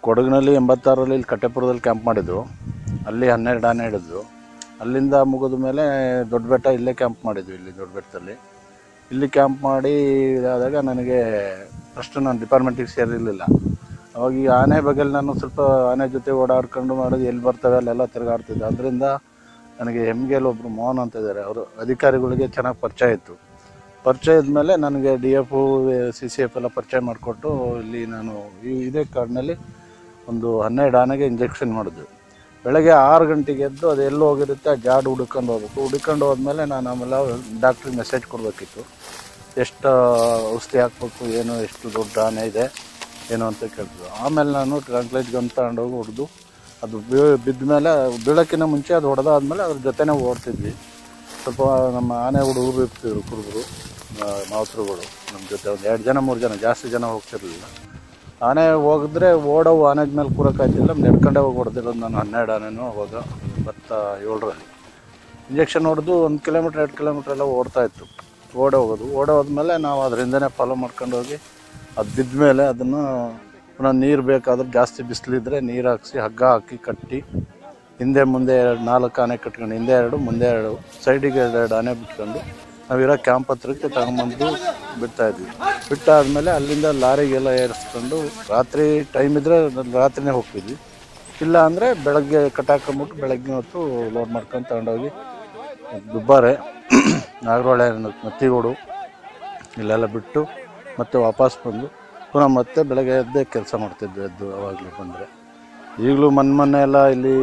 ಕೊಡಗಿನಲ್ಲಿ ಎಂಬತ್ತಾರರಲ್ಲಿ ಇಲ್ಲಿ ಕಟ್ಟೆಪುರದಲ್ಲಿ ಕ್ಯಾಂಪ್ ಮಾಡಿದ್ದು ಅಲ್ಲಿ ಹನ್ನೆರಡು ಆನೆ ಹಿಡಿದ್ರು ಅಲ್ಲಿಂದ ಮುಗಿದ ಮೇಲೆ ದೊಡ್ಡ ಬೆಟ್ಟ ಇಲ್ಲೇ ಕ್ಯಾಂಪ್ ಮಾಡಿದ್ವಿ ಇಲ್ಲಿ ದೊಡ್ಡ ಬೆಟ್ಟದಲ್ಲಿ ಇಲ್ಲಿ ಕ್ಯಾಂಪ್ ಮಾಡಿ ಇದಾದಾಗ ನನಗೆ ಫಸ್ಟ್ ನಾನು ಡಿಪಾರ್ಟ್ಮೆಂಟಿಗೆ ಸೇರಿರಲಿಲ್ಲ ಅವಾಗ ಈ ಆನೆ ಬಗ್ಗೆ ನಾನು ಸ್ವಲ್ಪ ಆನೆ ಜೊತೆ ಓಡಾಡ್ಕೊಂಡು ಮಾಡೋದು ಎಲ್ಲಿ ಬರ್ತವೆ ಅಲ್ಲೆಲ್ಲ ತಿರುಗಾಡ್ತಿದ್ದೆ ಅದರಿಂದ ನನಗೆ ಹೆಮ್ಗೆಲ್ ಒಬ್ಬರು ಮೋಹನ್ ಅಂತ ಇದ್ದಾರೆ ಅವರು ಅಧಿಕಾರಿಗಳಿಗೆ ಚೆನ್ನಾಗಿ ಪರಿಚಯ ಇತ್ತು ಪರಿಚಯ ಇದ್ಮೇಲೆ ನನಗೆ D F C C F ಎಲ್ಲ ಪರಿಚಯ ಮಾಡಿಕೊಟ್ಟು ಇಲ್ಲಿ ನಾನು ಈ ಇದೇ ಕಾಡಿನಲ್ಲಿ ಒಂದು ಹನ್ನೆರಡು ಆನೆಗೆ ಇಂಜೆಕ್ಷನ್ ಮಾಡಿದ್ವಿ ಬೆಳಗ್ಗೆ ಆರು ಗಂಟೆಗೆ ಎದ್ದು ಅದು ಎಲ್ಲಿ ಹೋಗಿರುತ್ತೆ ಆ ಜಾಡು ಹುಡ್ಕೊಂಡು ಹೋಗ್ಬೇಕು ಹುಡ್ಕೊಂಡು ಹೋದ್ಮೇಲೆ ನಾನು ಆಮೇಲೆ ಡಾಕ್ಟ್ರಿಗೆ ಮೆಸೇಜ್ ಕೊಡಬೇಕಿತ್ತು ಎಷ್ಟು ಔಷಧಿ ಹಾಕ್ಬೇಕು ಏನು ಎಷ್ಟು ದೊಡ್ಡ ಆನೆ ಇದೆ ಏನು ಅಂತ ಕೇಳ್ತಿದ್ರು ಆಮೇಲೆ ನಾನು ಟ್ರಾನ್ಸ್ಲೇಟ್ ಗನ್ ತಗೊಂಡೋಗಿ ಹೊಡೆದು ಅದು ಬಿದ್ದ ಮೇಲೆ ಬೀಳೋಕ್ಕಿಂತ ಮುಂಚೆ ಅದು ಹೊಡೆದಾದ್ಮೇಲೆ ಅದ್ರ ಜೊತೆನೇ ಓಡ್ತಿದ್ವಿ ಸ್ವಲ್ಪ ನಮ್ಮ ಆನೆ ಹುಡುಗರು ಇರ್ತಿದ್ರು ಕುರುಬರು ಮಾವತರುಗಳು ನಮ್ಮ ಜೊತೆ ಒಂದು ಎರಡು ಜನ ಮೂರು ಜನ ಜಾಸ್ತಿ ಜನ ಹೋಗ್ತಿರ್ಲಿಲ್ಲ ಆನೆ ಹೋಗಿದ್ರೆ ಓಡೋವು ಆನೆದ ಮೇಲೆ ಕೂರಕ್ಕಾಯ್ತಿಲ್ಲ ನಡ್ಕೊಂಡೇ ಹೋಗಿ ಹೊಡೆದಿರೋದು ನಾನು ಹನ್ನೆರಡು ಆನೆನೂ ಅವಾಗ ಭತ್ತ ಏಳರಲ್ಲಿ ಇಂಜೆಕ್ಷನ್ ಹೊಡೆದು ಒಂದು ಕಿಲೋಮೀಟ್ರ್ ಎರಡು ಕಿಲೋಮೀಟ್ರ್ ಎಲ್ಲ ಓಡ್ತಾ ಇತ್ತು ಓಡೇ ಹೋಗೋದು ಓಡೇ ಹೋದ್ಮೇಲೆ ನಾವು ಅದರಿಂದನೇ ಫಾಲೋ ಮಾಡ್ಕೊಂಡು ಹೋಗಿ ಅದು ಬಿದ್ದ ಮೇಲೆ ಅದನ್ನು ಪುನಃ ನೀರು ಬೇಕಾದ್ರೆ ಜಾಸ್ತಿ ಬಿಸಿಲಿದ್ರೆ ನೀರು ಹಾಕ್ಸಿ ಹಗ್ಗ ಹಾಕಿ ಕಟ್ಟಿ ಹಿಂದೆ ಮುಂದೆ ಎರಡು ನಾಲ್ಕು ಆನೆ ಕಟ್ಕೊಂಡು ಹಿಂದೆ ಎರಡು ಮುಂದೆ ಎರಡು ಸೈಡಿಗೆ ಎರಡು ಆನೆ ಬಿಟ್ಕೊಂಡು ನಾವಿರೋ ಕ್ಯಾಂಪ್ ಹತ್ರಕ್ಕೆ ತಗೊಂಬಂದು ಬಿಡ್ತಾ ಇದ್ವಿ ಬಿಟ್ಟಾದ್ಮೇಲೆ ಅಲ್ಲಿಂದ ಲಾರಿಗೆಲ್ಲ ಏರಿಸ್ಕೊಂಡು ರಾತ್ರಿ ಟೈಮ್ ಇದ್ದರೆ ರಾತ್ರಿನೇ ಹೋಗ್ತಿದ್ವಿ ಇಲ್ಲ ಅಂದರೆ ಬೆಳಗ್ಗೆ ಕಟ್ಟಾಕೊಂಬಿಟ್ಟು ಬೆಳಗ್ಗೆ ಹೊತ್ತು ಲೋಡ್ ಮಾಡ್ಕೊಂಡು ತಗೊಂಡೋಗಿ ದುಬ್ಬಾರೆ ನಾಗರಹೊಳೆ ಮತ್ತಿಗೋಡು ಇಲ್ಲೆಲ್ಲ ಬಿಟ್ಟು ಮತ್ತೆ ವಾಪಸ್ ಬಂದು ಪುನಃ ಮತ್ತೆ ಬೆಳಗ್ಗೆ ಎದ್ದೇ ಕೆಲಸ ಮಾಡ್ತಿದ್ವಿ ಎದ್ದು ಅವಾಗಲೂ ಬಂದರೆ ಈಗಲೂ ಮೊನ್ನೆ ಮೊನ್ನೆ ಎಲ್ಲ ಇಲ್ಲಿ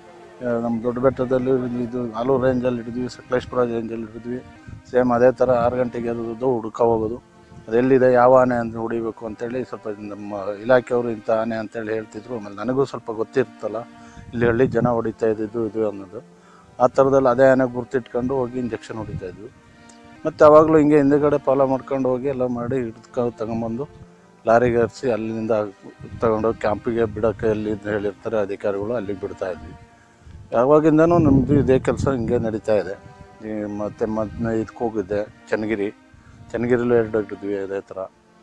ಆ, ನಮ್ಮ ದೊಡ್ಡ ಬೆಟ್ಟದಲ್ಲಿ ಇದು ಆಲೂರು ರೇಂಜಲ್ಲಿ ಹಿಡಿದ್ವಿ ಸಕಲೇಶ್ಪುರ ರೇಂಜಲ್ಲಿ ಹಿಡಿದ್ವಿ ಸೇಮ್ ಅದೇ ಥರ ಆರು ಗಂಟೆಗೆ ಎದ್ದು ಹುಡ್ಕ ಹೋಗೋದು ಅದೆಲ್ಲಿದೆ ಯಾವ ಆನೆ ಅಂತ ಹೊಡಿಬೇಕು ಅಂತೇಳಿ ಸ್ವಲ್ಪ ನಮ್ಮ ಇಲಾಖೆಯವರು ಇಂಥ ಆನೆ ಅಂತೇಳಿ ಹೇಳ್ತಿದ್ರು ಆಮೇಲೆ ನನಗೂ ಸ್ವಲ್ಪ ಗೊತ್ತಿರ್ತಲ್ಲ ಇಲ್ಲಿ ಹಳ್ಳಿ ಜನ ಹೊಡಿತಾ ಇದ್ದಿದ್ದು ಇದು ಅನ್ನೋದು ಆ ಥರದಲ್ಲಿ ಅದೇ ಆನೆ ಗುರ್ತಿಟ್ಕೊಂಡು ಹೋಗಿ ಇಂಜೆಕ್ಷನ್ ಹೊಡಿತಾ ಇದ್ವಿ ಮತ್ತು ಅವಾಗಲೂ ಹಿಂಗೆ ಹಿಂದೆಗಡೆ ಫಾಲೋ ಮಾಡ್ಕೊಂಡು ಹೋಗಿ ಎಲ್ಲ ಮಾಡಿ ಹಿಡಿದು ತಗೊಂಬಂದು ಲಾರಿಗೆ ಹರಿಸಿ ಅಲ್ಲಿಂದ ತಗೊಂಡೋಗಿ ಕ್ಯಾಂಪಿಗೆ ಬಿಡೋಕ್ಕೆ ಎಲ್ಲಿ ಅಂತ ಹೇಳಿರ್ತಾರೆ ಅಧಿಕಾರಿಗಳು ಅಲ್ಲಿಗೆ ಬಿಡ್ತಾ ಇದ್ವಿ ಯಾವಾಗಿಂದನೂ ನಮ್ಮದು ಇದೇ ಕೆಲಸ ಹಿಂಗೆ ನಡೀತಾ ಇದೆ ಈ ಮತ್ತೆ ಮೊದಲನೇ ಇದಕ್ಕೆ ಹೋಗಿದ್ದೆ ಚನ್ನಗಿರಿ ಚನ್ನಗಿರಿಲೂ ಎರಡು ಹಿಡಿದ್ವಿ ಅದೇ ಥರ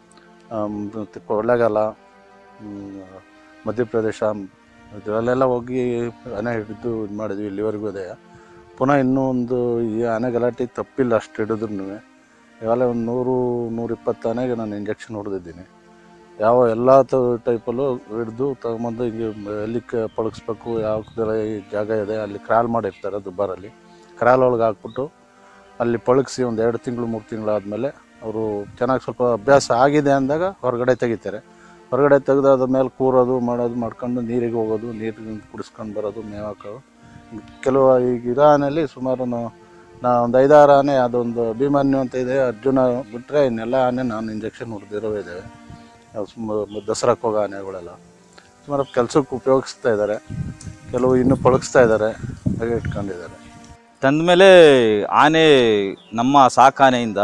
ಆಮ್, ಮತ್ತೆ ಕೊಳ್ಳೇಗಾಲ ಹ್ಮ್, ಮಧ್ಯಪ್ರದೇಶ ಇದರಲ್ಲೆಲ್ಲ ಹೋಗಿ ಆನೆ ಹಿಡಿದು ಇದು ಮಾಡಿದ್ವಿ ಇಲ್ಲಿವರೆಗೂ ಇದೆ ಪುನಃ ಇನ್ನೂ ಒಂದು ಈ ಆನೆ ಗಲಾಟೆ ತಪ್ಪಿಲ್ಲ ಅಷ್ಟು ಹಿಡಿದ್ರು ಇವಾಗಲೇ ಒಂದು ನೂರು ನೂರಿಪ್ಪತ್ತು ಆನೆಗೆ ನಾನು ಇಂಜೆಕ್ಷನ್ ಹೊಡೆದಿದ್ದೀನಿ ಯಾವ ಎಲ್ಲ ಟೈಪಲ್ಲೂ ಹಿಡಿದು ತಗೊಂಬಂದು ಹಿಂಗೆ ಎಲ್ಲಿ ಕ- ಪಳಗಿಸ್ಬೇಕು ಯಾವ ಥರ ಈ ಜಾಗ ಇದೆ ಅಲ್ಲಿ ಕ್ರಾಲ್ ಮಾಡಿರ್ತಾರೆ ದುಬ್ಬಾರಲ್ಲಿ ಕ್ರಾಲ್ ಒಳಗೆ ಹಾಕ್ಬಿಟ್ಟು ಅಲ್ಲಿ ಪಳಗಿಸಿ ಒಂದು ಎರಡು ತಿಂಗಳು ಮೂರು ತಿಂಗಳಾದಮೇಲೆ ಅವರು ಚೆನ್ನಾಗಿ ಸ್ವಲ್ಪ ಅಭ್ಯಾಸ ಆಗಿದೆ ಅಂದಾಗ ಹೊರಗಡೆ ತೆಗಿತಾರೆ ಹೊರಗಡೆ ತೆಗೆದಾದ ಮೇಲೆ ಕೂರೋದು ಮಾಡೋದು ಮಾಡ್ಕೊಂಡು ನೀರಿಗೆ ಹೋಗೋದು ನೀರಿಗೆ ಕುಡಿಸ್ಕೊಂಡು ಬರೋದು ಮೇವು ಹಾಕೋದು ಕೆಲವು ಈಗ ಇರೋ ಆನೆಯಲ್ಲಿ ಸುಮಾರು ನಾವು ನಾ ಒಂದು ಐದಾರು ಆನೆ ಅದೊಂದು ಅಭಿಮನ್ಯು ಅಂತ ಇದೆ ಅರ್ಜುನ ಬಿಟ್ಟರೆ ಇನ್ನೆಲ್ಲ ಆನೆ ನಾನು ಇಂಜೆಕ್ಷನ್ ಹೊಡೆದಿರೋ ಇದ್ದಾವೆ ಅವು ಸುಮ್ಮ ದಸರಾಕ್ಕೆ ಹೋಗೋ ಆನೆಗಳೆಲ್ಲ ಸುಮಾರು ಕೆಲಸಕ್ಕೆ ಉಪಯೋಗಿಸ್ತಾ ಇದ್ದಾರೆ ಕೆಲವು ಇನ್ನೂ ಪಳಗಿಸ್ತಾ ಇದ್ದಾರೆ ಹಾಗೆ ಇಟ್ಕೊಂಡಿದ್ದಾರೆ ತಂದ ಮೇಲೆ ಆನೆ ನಮ್ಮ ಸಾಕಾನೆಯಿಂದ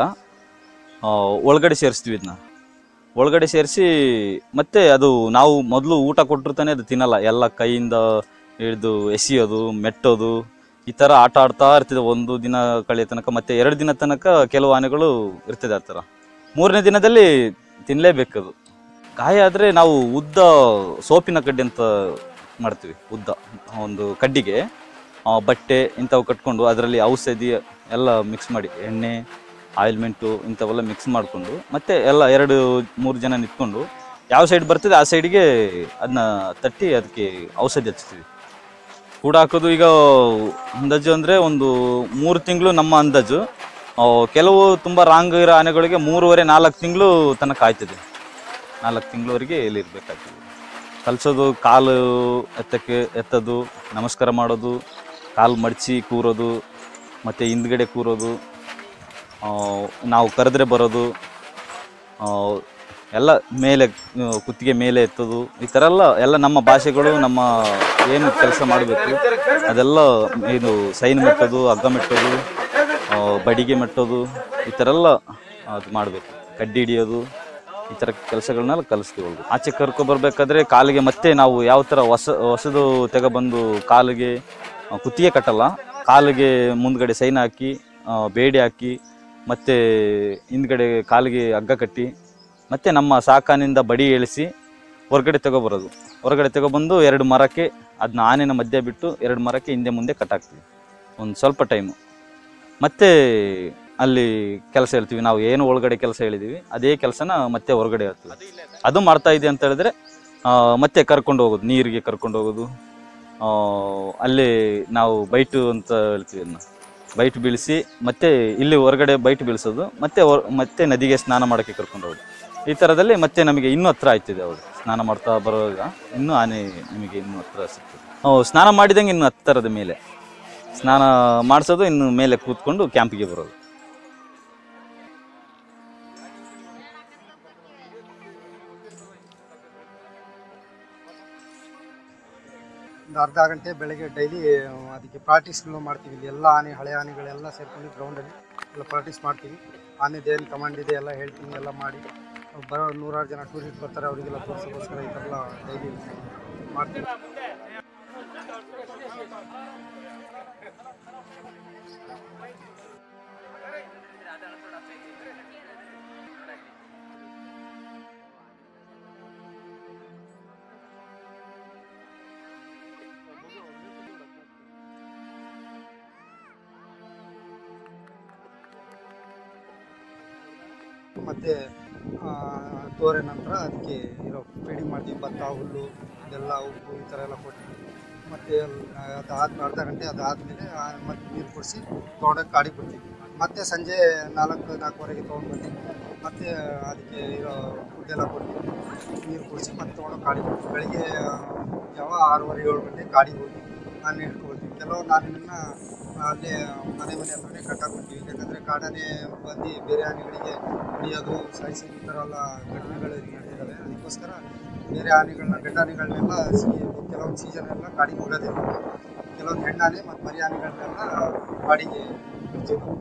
ಆ, ಒಳಗಡೆ ಸೇರಿಸ್ತೀವಿ ಇದನ್ನ ಒಳಗಡೆ ಸೇರಿಸಿ ಮತ್ತೆ ಅದು ನಾವು ಮೊದಲು ಊಟ ಕೊಟ್ಟಿರ್ತಾನೆ ಅದು ತಿನ್ನಲ್ಲ ಎಲ್ಲ ಕೈಯಿಂದ ಹಿಡಿದು ಎಸೆಯೋದು ಮೆಟ್ಟೋದು ಈ ಥರ ಆಟ ಆಡ್ತಾ ಇರ್ತದೆ ಒಂದು ದಿನ ಕಳೆಯ ತನಕ ಮತ್ತೆ ಎರಡು ದಿನ ತನಕ ಕೆಲವು ಆನೆಗಳು ಇರ್ತದೆ ಆ ಥರ ಮೂರನೇ ದಿನದಲ್ಲಿ ತಿನ್ನಲೇಬೇಕದು ಗಾಯ ಆದರೆ ನಾವು ಉದ್ದ ಸೋಪಿನ ಕಡ್ಡಿ ಅಂತ ಮಾಡ್ತೀವಿ ಉದ್ದ ಒಂದು ಕಡ್ಡಿಗೆ ಆ, ಬಟ್ಟೆ ಇಂಥವು ಕಟ್ಕೊಂಡು ಅದರಲ್ಲಿ ಔಷಧಿ ಎಲ್ಲ ಮಿಕ್ಸ್ ಮಾಡಿ ಎಣ್ಣೆ ಆಯಿಲ್ಮೆಂಟು ಇಂಥವೆಲ್ಲ ಮಿಕ್ಸ್ ಮಾಡಿಕೊಂಡು ಮತ್ತೆ ಎಲ್ಲ ಎರಡು ಮೂರು ಜನ ನಿಂತ್ಕೊಂಡು ಯಾವ ಸೈಡ್ ಬರ್ತದೆ ಆ ಸೈಡಿಗೆ ಅದನ್ನ ತಟ್ಟಿ ಅದಕ್ಕೆ ಔಷಧಿ ಹಚ್ತೀವಿ ಕೂಡ ಹಾಕೋದು ಈಗ ಅಂದಾಜು ಅಂದರೆ ಒಂದು ಮೂರು ತಿಂಗಳು ನಮ್ಮ ಅಂದಾಜು ಆ, ಕೆಲವು ತುಂಬ ರಾಂಗ್ ಇರೋ ಆನೆಗಳಿಗೆ ಮೂರುವರೆ ನಾಲ್ಕು ತಿಂಗಳು ತನಕ ಆಯ್ತದೆ ನಾಲ್ಕು ತಿಂಗಳವರೆಗೆ ಇಲ್ಲಿ ಇರಬೇಕಾಗ್ತದೆ ಕಲಿಸೋದು ಕಾಲು ಎತ್ತಕ್ಕೆ ಎತ್ತೋದು ನಮಸ್ಕಾರ ಮಾಡೋದು ಕಾಲು ಮಡಚಿ ಕೂರೋದು ಮತ್ತು ಹಿಂದ್ಗಡೆ ಕೂರೋದು ಆ, ನಾವು ಕರೆದ್ರೆ ಬರೋದು ಆ, ಎಲ್ಲ ಮೇಲೆ ಆ, ಕುತ್ತಿಗೆ ಮೇಲೆ ಎತ್ತೋದು ಈ ಥರ ಎಲ್ಲ ಎಲ್ಲ ನಮ್ಮ ಭಾಷೆಗಳು ನಮ್ಮ ಏನು ಕೆಲಸ ಮಾಡಬೇಕು ಅದೆಲ್ಲ ಇದು ಸೈನ್ ಮೆಟ್ಟೋದು ಹಗ್ಗ ಮೆಟ್ಟೋದು ಆ, ಬಡಿಗೆ ಮೆಟ್ಟೋದು ಈ ಥರ ಎಲ್ಲ ಅದು ಮಾಡಬೇಕು ಕಡ್ಡಿ ಹಿಡಿಯೋದು ಈ ಥರ ಕೆಲಸಗಳನ್ನೆಲ್ಲ ಕಲಿಸ್ತೀವಿ ಅವ್ರಿಗೆ ಆಚೆ ಕರ್ಕೊ ಬರ್ಬೇಕಾದ್ರೆ ಕಾಲಿಗೆ ಮತ್ತೆ ನಾವು ಯಾವ ಥರ ಹೊಸ ಹೊಸದು ತೆಗೊಬಂದು ಕಾಲಿಗೆ ಆ, ಕುತ್ತಿಗೆ ಕಟ್ಟಲ್ಲ ಕಾಲಿಗೆ ಮುಂದ್ಗಡೆ ಸೈನ್ ಹಾಕಿ ಆ, ಬೇಡಿ ಹಾಕಿ ಮತ್ತೆ ಹಿಂದ್ಗಡೆ ಕಾಲಿಗೆ ಹಗ್ಗ ಕಟ್ಟಿ ಮತ್ತೆ ನಮ್ಮ ಸಾಕಾನಿಂದ ಬಡಿ ಏಳಿಸಿ ಹೊರಗಡೆ ತಗೊಬರೋದು ಹೊರಗಡೆ ತಗೊಬಂದು ಎರಡು ಮರಕ್ಕೆ ಅದನ್ನ ಆನೆನ ಮಧ್ಯೆ ಬಿಟ್ಟು ಎರಡು ಮರಕ್ಕೆ ಹಿಂದೆ ಮುಂದೆ ಕಟ್ಟಾಕ್ತೀವಿ ಒಂದು ಸ್ವಲ್ಪ ಟೈಮು ಮತ್ತೆ ಅಲ್ಲಿ ಕೆಲಸ ಹೇಳ್ತೀವಿ ನಾವು ಏನು ಒಳಗಡೆ ಕೆಲಸ ಹೇಳಿದೀವಿ ಅದೇ ಕೆಲಸನ ಮತ್ತೆ ಹೊರಗಡೆ ಹೇಳ್ತೀವಿ ಅದು ಮಾಡ್ತಾ ಇದೆ ಅಂತ ಹೇಳಿದ್ರೆ ಆ, ಮತ್ತೆ ಕರ್ಕೊಂಡು ಹೋಗೋದು ನೀರಿಗೆ ಕರ್ಕೊಂಡು ಹೋಗೋದು ಆ, ಅಲ್ಲಿ ನಾವು ಬೈಟು ಅಂತ ಹೇಳ್ತೀವಿ ಅದನ್ನ ಬೈಟ್ ಬೀಳಿಸಿ ಮತ್ತೆ ಇಲ್ಲಿ ಹೊರಗಡೆ ಬೈಟ್ ಬೀಳಿಸೋದು ಮತ್ತೆ ಹೊರ- ಮತ್ತೆ ನದಿಗೆ ಸ್ನಾನ ಮಾಡೋಕ್ಕೆ ಕರ್ಕೊಂಡು ಹೋಗೋದು ಈ ಥರದಲ್ಲಿ ಮತ್ತೆ ನಮಗೆ ಇನ್ನೂ ಹತ್ರ ಆಯ್ತಿದೆ ಅವರು ಸ್ನಾನ ಮಾಡ್ತಾ ಬರುವಾಗ ಇನ್ನೂ ಆನೆ ನಿಮಗೆ ಇನ್ನೂ ಹತ್ರ ಸಿಗ್ತದೆ ನಾವು ಸ್ನಾನ ಮಾಡಿದಂಗೆ ಇನ್ನು ಹತ್ತರದ ಮೇಲೆ ಸ್ನಾನ ಮಾಡಿಸೋದು ಇನ್ನು ಮೇಲೆ ಕೂತ್ಕೊಂಡು ಕ್ಯಾಂಪಿಗೆ ಬರೋದು ಒಂದು ಅರ್ಧ ಗಂಟೆ ಬೆಳಗ್ಗೆ ಡೈಲಿ ಅದಕ್ಕೆ ಪ್ರಾಕ್ಟೀಸ್ಗಳು ಮಾಡ್ತೀವಿ ಇಲ್ಲಿ ಎಲ್ಲ ಆನೆ ಹಳೆ ಆನೆಗಳೆಲ್ಲ ಸೇರ್ಕೊಂಡು ಗ್ರೌಂಡಲ್ಲಿ ಎಲ್ಲ ಪ್ರಾಕ್ಟೀಸ್ ಮಾಡ್ತೀವಿ ಆನೆದು ಏನು ಕಮಾಂಡ್ ಇದೆ ಎಲ್ಲ ಹೇಳ್ತೀನಿ ಎಲ್ಲ ಮಾಡಿ ಬರೋ ನೂರಾರು ಜನ ಟೂರಿಸ್ಟ್ ಬರ್ತಾರೆ ಅವರಿಗೆಲ್ಲ ತೋರಿಸೋಕ್ಕೋಸ್ಕರ ಈ ಥರ ಎಲ್ಲ ಡೈಲಿ ಮಾಡ್ತೀವಿ ಮತ್ತು ತೋರೆ ನಂತರ ಅದಕ್ಕೆ ಇರೋ ಫೀಡಿಂಗ್ ಮಾಡ್ತೀವಿ ಭತ್ತ ಹುಲ್ಲು ಇದೆಲ್ಲ ಉಪ್ಪು ಈ ಥರ ಎಲ್ಲ ಕೊಟ್ಟು ಮತ್ತು ಅದಾದ ಅರ್ಧ ಗಂಟೆ ಅದಾದಮೇಲೆ ಮತ್ತೆ ನೀರು ಕುಡಿಸಿ ತೊಗೊಂಡೋಗಿ ಕಾಡಿಗೆ ಬಿಡ್ತೀವಿ ಮತ್ತೆ ಸಂಜೆ ನಾಲ್ಕು ನಾಲ್ಕುವರೆಗೆ ತೊಗೊಂಡು ಬಂದು ಮತ್ತೆ ಅದಕ್ಕೆ ಇರೋ ಫುಡ್ಡೆಲ್ಲ ಕೊಟ್ಟು ನೀರು ಕುಡಿಸಿ ಮತ್ತೆ ತೊಗೊಂಡೋಗಿ ಕಾಡಿಗೆ ಬಿಡ್ತೀವಿ ಬೆಳಿಗ್ಗೆ ಯಾವ ಆರೂವರೆ ಏಳು ಗಂಟೆ ಕಾಡಿಗೆ ಹೋಗಿ ಆನೆ ಹಿಡ್ಕೊಳ್ತೀವಿ ಕೆಲವು ನಾನಿನ ಅಲ್ಲೇ ಮನೆ ಮನೆ ಹತ್ರನೇ ಕಟ್ಟಾಕ್ಬಿಡ್ತೀವಿ ಯಾಕಂದರೆ ಕಾಡಾನೆ ಬಂದು ಬೇರೆ ಆನೆಗಳಿಗೆ ಹೊಡಿಯೋದು ಸಾಯಿಸಿ ಈ ಥರ ಎಲ್ಲ ಘಟನೆಗಳು ನಡೆದಿದ್ದಾವೆ ಅದಕ್ಕೋಸ್ಕರ ಬೇರೆ ಆನೆಗಳನ್ನ ಗಂಡ ಆನೆಗಳನ್ನೆಲ್ಲ ಕೆಲವೊಂದು ಸೀಸನ್ ಎಲ್ಲ ಕಾಡಿಗೆ ಬಿಡೋದಿಲ್ಲ ಕೆಲವೊಂದು ಹೆಣ್ಣಾನೆ ಮತ್ತು ಮರಿ ಆನೆಗಳನ್ನೆಲ್ಲ ಕಾಡಿಗೆ ಬಿಡ್ತೀವಿ